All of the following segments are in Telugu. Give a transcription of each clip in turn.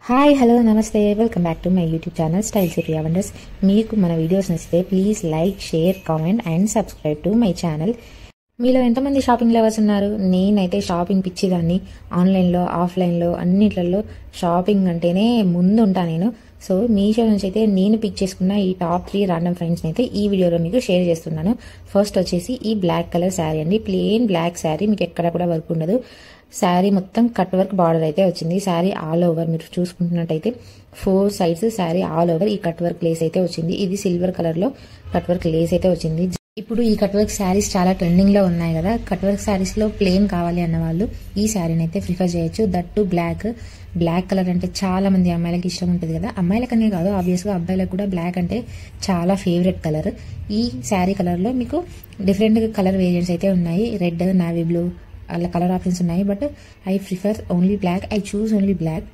హాయ్ హలో నమస్తే welcome back to my YouTube channel Style City Wonders మీకు మన వీడియోస్ నచ్చితే please like share comment and subscribe to my channel మీలో ఎంతమంది షాపింగ్ లవర్స్ ఉన్నారు నేనైతే షాపింగ్ పిచ్చిదాన్ని ఆన్లైన్లో ఆఫ్లైన్లో అన్నిట్లలో షాపింగ్ అంటేనే ముందు ఉంటా నేను సో మీషో నుంచి అయితే నేను పిక్ చేసుకున్న ఈ టాప్ త్రీ రాండమ్ ఫ్రెండ్స్ని అయితే ఈ వీడియోలో మీకు షేర్ చేస్తున్నాను ఫస్ట్ వచ్చేసి ఈ బ్లాక్ కలర్ శారీ అండి ప్లెయిన్ బ్లాక్ శారీ మీకు ఎక్కడ కూడా వర్క్ ఉండదు శారీ మొత్తం కట్ వర్క్ బార్డర్ అయితే వచ్చింది శారీ ఆల్ ఓవర్ మీరు చూసుకుంటున్నట్టయితే four sides sari all over ఈ కట్ వర్క్ లేస్ అయితే వచ్చింది ఇది సిల్వర్ కలర్ లో కట్ వర్క్ లేస్ అయితే వచ్చింది ఇప్పుడు ఈ కట్ వర్క్ శారీస్ చాలా ట్రెండింగ్ లో ఉన్నాయి కదా కట్ వర్క్ శారీస్ లో ప్లేన్ కావాలి అన్న వాళ్ళు ఈ శారీని అయితే ప్రిఫర్ చేయొచ్చు that to black black colour అంటే చాలా మంది అమ్మాయిలకి ఇష్టం ఉంటుంది కదా అమ్మాయిలకనే కాదు ఆబ్వియస్ గా అబ్బాయిలకు కూడా బ్లాక్ అంటే చాలా ఫేవరెట్ కలర్ ఈ శారీ కలర్ లో మీకు డిఫరెంట్ కలర్ వేరియంట్స్ అయితే ఉన్నాయి రెడ్ నావీ బ్లూ అలా కలర్ ఆప్షన్స్ ఉన్నాయి but I prefer only black I choose only black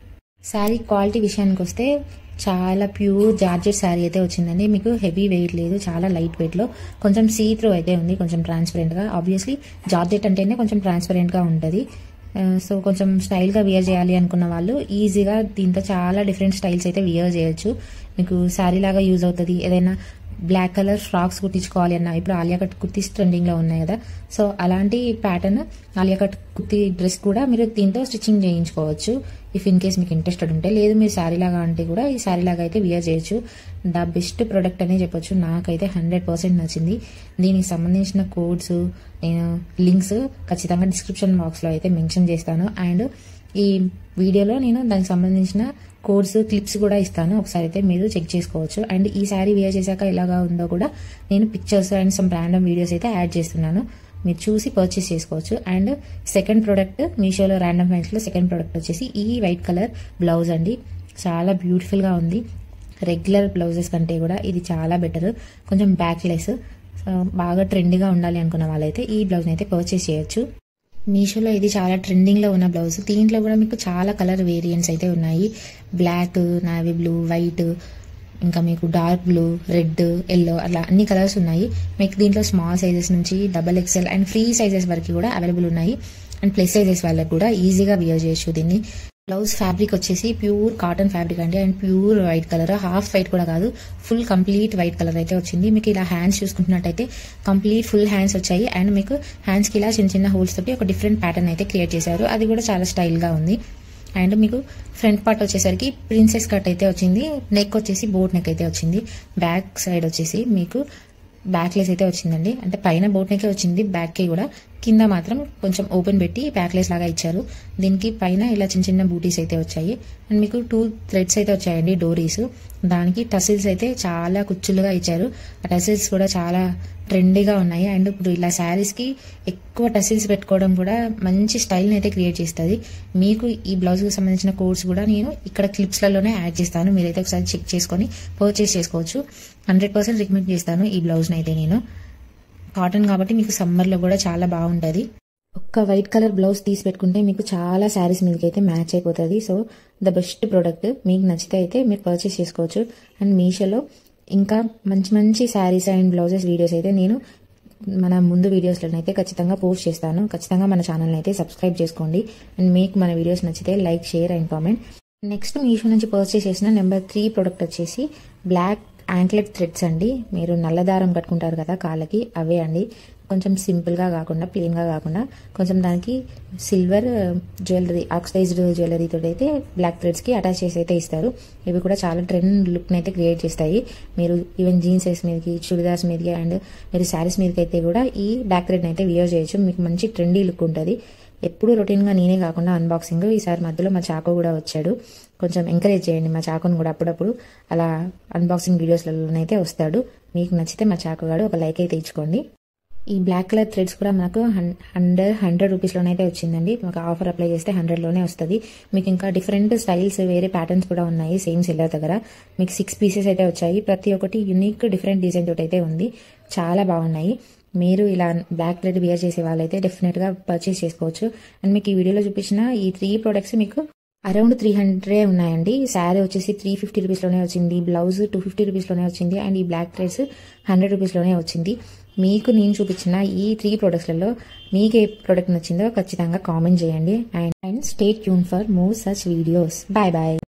sari quality విషయానికి వస్తే చాలా ప్యూర్ జార్జెట్ శారీ అయితే వచ్చిందండి మీకు హెవీ వెయిట్ లేదు చాలా లైట్ వెయిట్లో కొంచెం సీ త్రూ అయితే ఉంది కొంచెం ట్రాన్స్పరెంట్గా ఆబ్వియస్లీ జార్జెట్ అంటేనే కొంచెం ట్రాన్స్పరెంట్గా ఉంటుంది సో కొంచెం స్టైల్గా వియర్ చేయాలి అనుకున్న వాళ్ళు ఈజీగా దీంతో చాలా డిఫరెంట్ స్టైల్స్ అయితే వియర్ చేయొచ్చు మీకు శారీ లాగా యూజ్ అవుతుంది ఏదైనా బ్లాక్ కలర్ ఫ్రాక్స్ కుట్టించుకోవాలి అన్న ఇప్పుడు ఆలియా కట్ కుర్తీస్ ట్రెండింగ్ లో ఉన్నాయి కదా సో అలాంటి pattern Alia cut kurti dress కూడా మీరు దీంతో స్టిచ్చింగ్ చేయించుకోవచ్చు ఇఫ్ ఇన్ కేస్ మీకు ఇంట్రెస్టెడ్ ఉంటే లేదు మీరు శారీ లాగా అంటే కూడా ఈ శారీ లాగా అయితే వియర్ చేయొచ్చు ద బెస్ట్ ప్రోడక్ట్ అనే చెప్పొచ్చు నాకైతే హండ్రెడ్ పర్సెంట్ నచ్చింది దీనికి సంబంధించిన కోడ్స్ నేను లింక్స్ ఖచ్చితంగా డిస్క్రిప్షన్ బాక్స్లో అయితే మెన్షన్ చేస్తాను అండ్ ఈ వీడియోలో నేను దానికి సంబంధించిన కోడ్స్ క్లిప్స్ కూడా ఇస్తాను ఒకసారి అయితే మీరు చెక్ చేసుకోవచ్చు అండ్ ఈ శారీ వేర్ చేశాక ఎలాగా ఉందో కూడా నేను pictures and some random videos అయితే యాడ్ చేస్తున్నాను మీరు చూసి పర్చేస్ చేసుకోవచ్చు అండ్ సెకండ్ ప్రోడక్ట్ మీషోలో ర్యాండమ్ ఫైన్స్లో సెకండ్ ప్రోడక్ట్ వచ్చేసి ఈ వైట్ కలర్ బ్లౌజ్ అండి చాలా బ్యూటిఫుల్గా ఉంది రెగ్యులర్ బ్లౌజెస్ కంటే కూడా ఇది చాలా బెటర్ కొంచెం బ్యాక్లెస్ బాగా ట్రెండీగా ఉండాలి అనుకున్న వాళ్ళైతే ఈ బ్లౌజ్ని అయితే పర్చేస్ చేయొచ్చు మీషోలో ఇది చాలా ట్రెండింగ్లో ఉన్న బ్లౌజ్ దీంట్లో కూడా మీకు చాలా కలర్ వేరియంట్స్ అయితే ఉన్నాయి బ్లాక్ నావీ బ్లూ వైట్ ఇంకా మీకు డార్క్ బ్లూ రెడ్ ఎల్లో అట్లా అన్ని కలర్స్ ఉన్నాయి మీకు దీంట్లో స్మాల్ సైజెస్ నుంచి double XL and free sizes వరకు కూడా అవైలబుల్ ఉన్నాయి అండ్ ప్లస్ సైజెస్ వాళ్ళకి కూడా ఈజీగా వియర్ చేయొచ్చు దీన్ని బ్లౌజ్ ఫ్యాబ్రిక్ వచ్చేసి ప్యూర్ కాటన్ ఫ్యాబ్రిక్ అండి and pure white colour half white కూడా కాదు ఫుల్ కంప్లీట్ వైట్ కలర్ అయితే వచ్చింది మీకు ఇలా హ్యాండ్స్ చూసుకుంటున్నట్టయితే కంప్లీట్ ఫుల్ హ్యాండ్స్ వచ్చాయి అండ్ మీకు హ్యాండ్స్కి ఇలా చిన్న చిన్న హోల్స్ తోటి ఒక డిఫరెంట్ ప్యాటర్న్ అయితే క్రియేట్ చేశారు అది కూడా చాలా స్టైల్గా ఉంది అండ్ మీకు ఫ్రంట్ పార్ట్ వచ్చేసరికి ప్రిన్సెస్ కట్ అయితే వచ్చింది నెక్ వచ్చేసి బోట్ నెక్ అయితే వచ్చింది బ్యాక్ సైడ్ వచ్చేసి మీకు బ్యాక్లెస్ అయితే వచ్చిందండి అంటే పైన బోట్ నెక్ వచ్చింది బ్యాక్కి కూడా కింద మాత్రం కొంచెం ఓపెన్ పెట్టి బ్యాక్లెస్ లాగా ఇచ్చారు దీనికి పైన ఇలా చిన్న చిన్న బూటీస్ అయితే వచ్చాయి అండ్ మీకు టూ థ్రెడ్స్ అయితే వచ్చాయండి డోరీస్ దానికి టసిల్స్ అయితే చాలా కుచ్చులుగా ఇచ్చారు ఆ టసిల్స్ కూడా చాలా ట్రెండీగా ఉన్నాయి అండ్ ఇప్పుడు ఇలా శారీస్కి ఎక్కువ టసిల్స్ పెట్టుకోవడం కూడా మంచి స్టైల్ని అయితే క్రియేట్ చేస్తుంది మీకు ఈ బ్లౌజ్కి సంబంధించిన కోడ్స్ కూడా నేను ఇక్కడ క్లిప్స్లలోనే యాడ్ చేస్తాను మీరైతే ఒకసారి చెక్ చేసుకొని పర్చేస్ చేసుకోవచ్చు హండ్రెడ్ పర్సెంట్ రికమెండ్ చేస్తాను ఈ బ్లౌజ్ని అయితే నేను కాటన్ కాబట్టి మీకు సమ్మర్లో కూడా చాలా బాగుంటుంది ఒక్క వైట్ కలర్ బ్లౌజ్ తీసి పెట్టుకుంటే మీకు చాలా శారీస్ మీదకి అయితే మ్యాచ్ అయిపోతుంది సో ద బెస్ట్ ప్రోడక్ట్ మీకు నచ్చితే అయితే మీరు పర్చేస్ చేసుకోవచ్చు అండ్ మీషోలో ఇంకా మంచి మంచి శారీస్ అండ్ బ్లౌజెస్ వీడియోస్ అయితే నేను మన ముందు వీడియోస్లో అయితే ఖచ్చితంగా పోస్ట్ చేస్తాను ఖచ్చితంగా మన ఛానల్ని అయితే సబ్స్క్రైబ్ చేసుకోండి అండ్ మీకు మన వీడియోస్ నచ్చితే like share and comment next Meesho నుంచి పర్చేస్ చేసిన నెంబర్ త్రీ ప్రోడక్ట్ వచ్చేసి బ్లాక్ యాంక్లెట్ థ్రెడ్స్ అండి మీరు నల్ల దారం కట్టుకుంటారు కదా కాళ్ళకి అవే అండి కొంచెం సింపుల్గా కాకుండా ప్లెయిన్గా కాకుండా కొంచెం దానికి సిల్వర్ జ్యువెలరీ ఆక్సిడైజ్డ్ జ్యువెలరీతో అయితే బ్లాక్ థ్రెడ్స్కి అటాచ్ చేసి అయితే ఇస్తారు ఇవి కూడా చాలా ట్రెండ్ లుక్ని అయితే క్రియేట్ చేస్తాయి మీరు ఈవెన్ జీన్సెస్ మీదకి చుడిదార్స్ మీదకి అండ్ మీరు శారీస్ మీదకి అయితే కూడా ఈ బ్లాక్ థ్రెడ్ని అయితే వియర్ చేయొచ్చు మీకు మంచి ట్రెండీ లుక్ ఉంటుంది ఎప్పుడు రొటీన్గా నేనే కాకుండా అన్బాక్సింగ్ ఈసారి మధ్యలో మా చాకో కూడా వచ్చాడు కొంచెం ఎంకరేజ్ చేయండి మా చాకోని కూడా అప్పుడప్పుడు అలా అన్బాక్సింగ్ వీడియోస్లలోనైతే వస్తాడు మీకు నచ్చితే మా చాకో గాడు ఒక లైక్ అయితే ఇచ్చుకోండి ఈ బ్లాక్ కలర్ థ్రెడ్స్ కూడా మనకు హండ్రెడ్ హండ్రెడ్ రూపీస్లోనైతే వచ్చిందండి మాకు ఆఫర్ అప్లై చేస్తే హండ్రెడ్లోనే వస్తుంది మీకు ఇంకా డిఫరెంట్ స్టైల్స్ వేరే ప్యాటర్న్స్ కూడా ఉన్నాయి సేమ్ సెల్లర్ దగ్గర మీకు సిక్స్ పీసెస్ అయితే వచ్చాయి ప్రతి ఒక్కటి యునిక్ డిఫరెంట్ డిజైన్ తోటి అయితే ఉంది చాలా బాగున్నాయి మీరు ఇలా బ్లాక్ థ్రెడ్ వియర్ చేసే వాళ్ళైతే డెఫినెట్గా పర్చేస్ చేసుకోవచ్చు అండ్ మీకు ఈ వీడియోలో చూపించిన ఈ త్రీ ప్రొడక్ట్స్ మీకు అరౌండ్ త్రీ హండ్రెడ్ ఉన్నాయండి శారీ వచ్చేసి త్రీ ఫిఫ్టీ రూపీస్లోనే వచ్చింది బ్లౌజ్ టూ ఫిఫ్టీ రూపీస్లోనే వచ్చింది అండ్ ఈ బ్లాక్ థ్రెడ్స్ హండ్రెడ్ రూపీస్లోనే వచ్చింది మీకు నేను చూపించిన ఈ త్రీ ప్రొడక్ట్స్లలో మీకు ఏ ప్రోడక్ట్ నచ్చిందో ఖచ్చితంగా కామెంట్ చేయండి and and stay tuned for more such videos bye bye